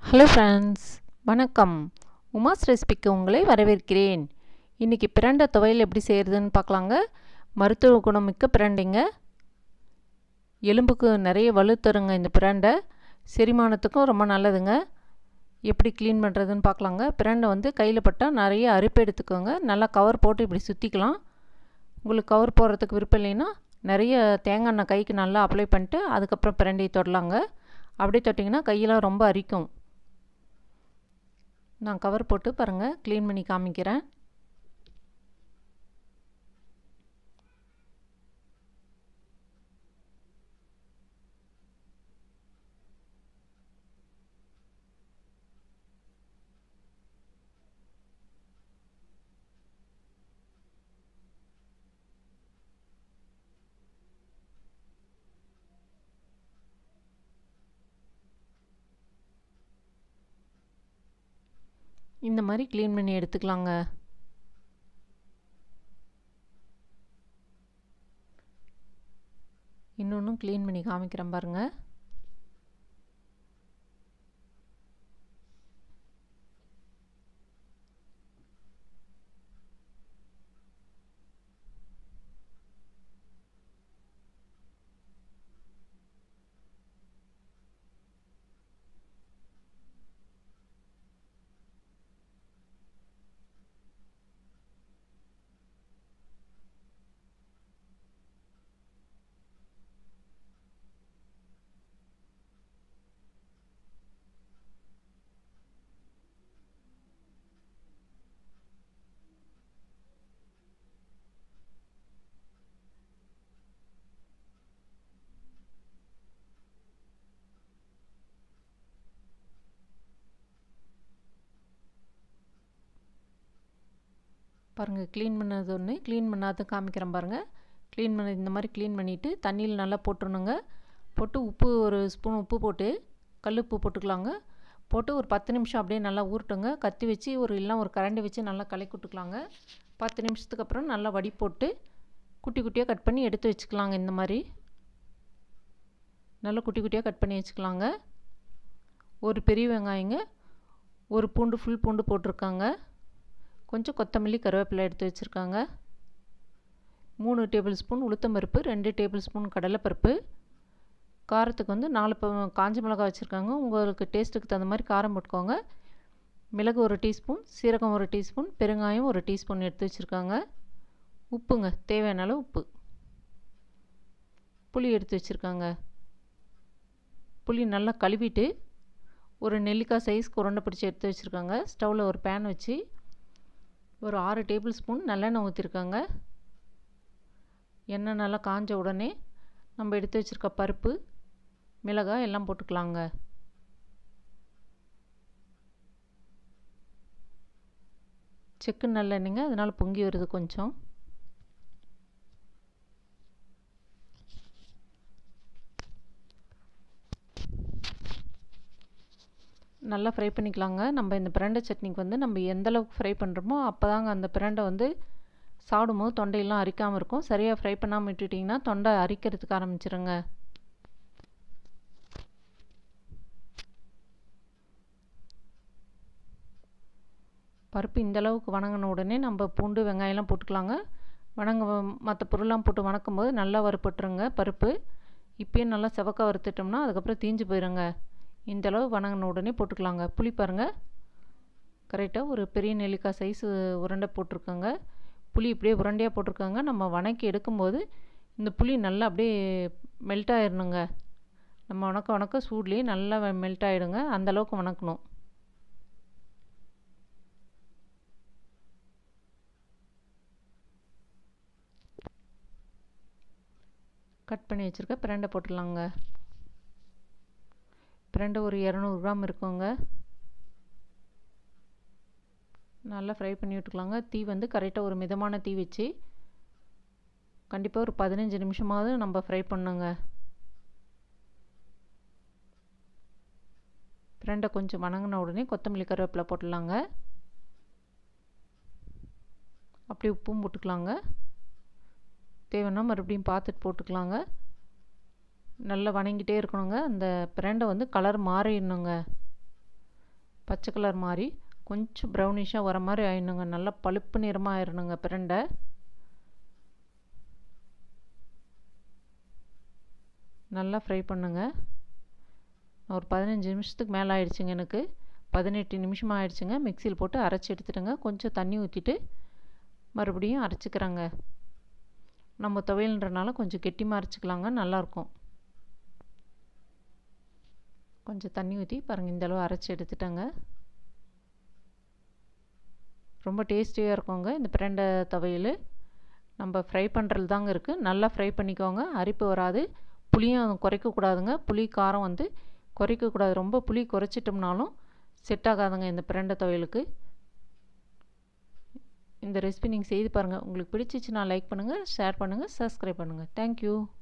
hello friends வணக்கம் உமாஸ் ரெசிபிக்கு உங்களை வரவேற்கிறேன் இன்றைக்கி பிரண்டை துவையல் எப்படி செய்கிறதுன்னு பார்க்கலாங்க மருத்துவ குணமிக்க பிரண்டைங்க எலும்புக்கு நிறைய வலு தருங்க இந்த பிரண்டை செரிமானத்துக்கும் ரொம்ப நல்லதுங்க எப்படி க்ளீன் பண்ணுறதுன்னு பார்க்கலாங்க பிரண்டை வந்து கையில் பட்டால் நிறைய அரிப்பு எடுத்துக்கோங்க நல்லா கவர் போட்டு இப்படி சுற்றிக்கலாம் உங்களுக்கு கவர் போடுறதுக்கு விருப்பம் இல்லைன்னா நிறைய தேங்காய் எண்ணெய் கைக்கு நல்லா அப்ளை பண்ணிட்டு அதுக்கப்புறம் பிரண்டையை தொடலாங்க அப்படியே தொட்டிங்கன்னா கையெல்லாம் ரொம்ப அரிக்கும் நான் கவர் போட்டு பாருங்கள் க்ளீன் பண்ணி காமிக்கிறேன் இந்த மாதிரி க்ளீன் பண்ணி எடுத்துக்கலாங்க இன்னொன்றும் க்ளீன் பண்ணி காமிக்கிறேன் பாருங்கள் பாருங்கள் க்ளீன் பண்ணது ஒன்று க்ளீன் பண்ணாத காமிக்கிறேன் பாருங்கள் க்ளீன் பண்ண இந்த மாதிரி க்ளீன் பண்ணிவிட்டு தண்ணியில் நல்லா போட்டுருணுங்க போட்டு உப்பு ஒரு ஸ்பூன் உப்பு போட்டு கல் உப்பு போட்டுக்கலாங்க போட்டு ஒரு பத்து நிமிஷம் அப்படியே நல்லா ஊறட்டுங்க கத்தி வச்சு ஒரு இல்லைனா ஒரு கரண்டி வச்சு நல்லா கலக்கி விட்டுக்கலாங்க பத்து நிமிஷத்துக்கு அப்புறம் நல்லா வடி போட்டு குட்டி குட்டியாக கட் பண்ணி எடுத்து வச்சுக்கலாங்க இந்த மாதிரி நல்லா குட்டி குட்டியாக கட் பண்ணி வச்சுக்கலாங்க ஒரு பெரிய வெங்காயங்க ஒரு பூண்டு ஃபுல் பூண்டு போட்டிருக்காங்க கொஞ்சம் கொத்தமல்லி கருவேப்பிலை எடுத்து வச்சுருக்காங்க மூணு டேபிள் ஸ்பூன் உளுத்தம்பருப்பு ரெண்டு டேபிள் ஸ்பூன் கடலைப்பருப்பு காரத்துக்கு வந்து நாலு ப காஞ்ச மிளகாய் வச்சுருக்காங்க உங்களுக்கு டேஸ்ட்டுக்கு தகுந்த மாதிரி காரம் போட்டுக்கோங்க மிளகு ஒரு டீஸ்பூன் சீரகம் ஒரு டீஸ்பூன் பெருங்காயம் ஒரு டீஸ்பூன் எடுத்து வச்சுருக்காங்க உப்புங்க தேவையான அளவு உப்பு புளி எடுத்து வச்சுருக்காங்க புளி நல்லா கழுவிட்டு ஒரு நெல்லிக்காய் சைஸ்க்கு உருண்டை பிடிச்சி எடுத்து வச்சுருக்காங்க ஸ்டவ்வில் ஒரு பேன் வச்சு ஒரு ஆறு டேபிள் ஸ்பூன் நல்லெண்ணெய் ஊற்றிருக்காங்க எண்ணெய் நல்லா காஞ்ச உடனே நம்ம எடுத்து வச்சுருக்க பருப்பு மிளகாய் எல்லாம் போட்டுக்கலாங்க செக்கு நல்லெண்ணெய்ங்க அதனால் பொங்கி வருது கொஞ்சம் நல்லா ஃப்ரை பண்ணிக்கலாங்க நம்ம இந்த பிரண்டை சட்னிக்கு வந்து நம்ம எந்த அளவுக்கு ஃப்ரை பண்ணுறோமோ அப்போ தாங்க அந்த பிரண்டை வந்து சாப்பிடும்போது தொண்டையெல்லாம் அரிக்காமல் இருக்கும் சரியாக ஃப்ரை பண்ணாமல் விட்டுட்டிங்கன்னா தொண்டை அரிக்கிறதுக்கு ஆரம்பிச்சிருங்க பருப்பு இந்தளவுக்கு வணங்கின உடனே நம்ம பூண்டு வெங்காயம்லாம் போட்டுக்கலாங்க வணங்க மற்ற பொருள்லாம் போட்டு வணக்கும் போது நல்லா வறுப்பட்டுருங்க பருப்பு இப்போயே நல்லா செவக்க வறுத்துட்டோம்னா அதுக்கப்புறம் தீஞ்சு போயிடுங்க இந்தளவு வணங்கின உடனே போட்டுக்கலாங்க புளி பாருங்கள் கரெக்டாக ஒரு பெரிய நெல்லிக்காய் சைஸ் உருண்டை போட்டிருக்கோங்க புளி இப்படியே உருண்டையாக போட்டிருக்காங்க நம்ம வணக்கி எடுக்கும்போது இந்த புளி நல்லா அப்படியே மெல்ட் ஆயிடணுங்க நம்ம வணக்க வணக்க சூட்லேயே நல்லா மெல்ட் ஆகிடுங்க அந்தளவுக்கு வணக்கணும் கட் பண்ணி வச்சுருக்க பிரண்டை போட்டுடலாங்க பிரண்டை ஒரு இரநூறு கிராம் இருக்குங்க நல்லா ஃப்ரை பண்ணி விட்டுக்கலாங்க தீ வந்து கரெக்டாக ஒரு மிதமான தீ வச்சு கண்டிப்பாக ஒரு பதினஞ்சு நிமிஷமாவது நம்ம ஃப்ரை பண்ணுங்க பிரண்டை கொஞ்சம் வணங்கின உடனே கொத்தமல்லி கருவேப்பிலை போட்டுடலாங்க அப்படி உப்பும் போட்டுக்கலாங்க தேவைன்னா மறுபடியும் பார்த்துட்டு போட்டுக்கலாங்க நல்லா வணங்கிட்டே இருக்கணுங்க அந்த பிரண்டை வந்து கலர் மாறிடணுங்க பச்சை கலர் மாதிரி கொஞ்சம் ப்ரௌனிஷாக வர மாதிரி ஆயிடணுங்க நல்லா பழுப்பு நிறமாக ஆயிடணுங்க பிரண்டை நல்லா ஃப்ரை பண்ணுங்க ஒரு பதினஞ்சு நிமிஷத்துக்கு மேலே ஆயிடுச்சுங்க எனக்கு பதினெட்டு நிமிஷம் ஆயிடுச்சுங்க மிக்சியில் போட்டு அரைச்சி எடுத்துட்டுங்க கொஞ்சம் தண்ணி ஊற்றிட்டு மறுபடியும் அரைச்சிக்கிறேங்க நம்ம துவையல்ன்றனால கொஞ்சம் கெட்டிமாக அரைச்சிக்கலாங்க நல்லாயிருக்கும் கொஞ்சம் தண்ணி ஊற்றி பாருங்கள் இந்தளவு அரைச்சி எடுத்துட்டேங்க ரொம்ப டேஸ்டியாக இருக்குங்க இந்த பிரண்டை துவையல் நம்ம ஃப்ரை பண்ணுறது தாங்க இருக்குது நல்லா ஃப்ரை பண்ணிக்கோங்க அரிப்பு வராது புளியும் குறைக்கக்கூடாதுங்க புளி காரம் வந்து குறைக்கக்கூடாது ரொம்ப புளி குறைச்சிட்டோம்னாலும் செட் ஆகாதுங்க இந்த பிரண்டை துவையலுக்கு இந்த ரெசிபி நீங்கள் செய்து பாருங்கள் உங்களுக்கு பிடிச்சிச்சுன்னா லைக் பண்ணுங்கள் ஷேர் பண்ணுங்கள் சப்ஸ்கிரைப் பண்ணுங்கள் தேங்க்யூ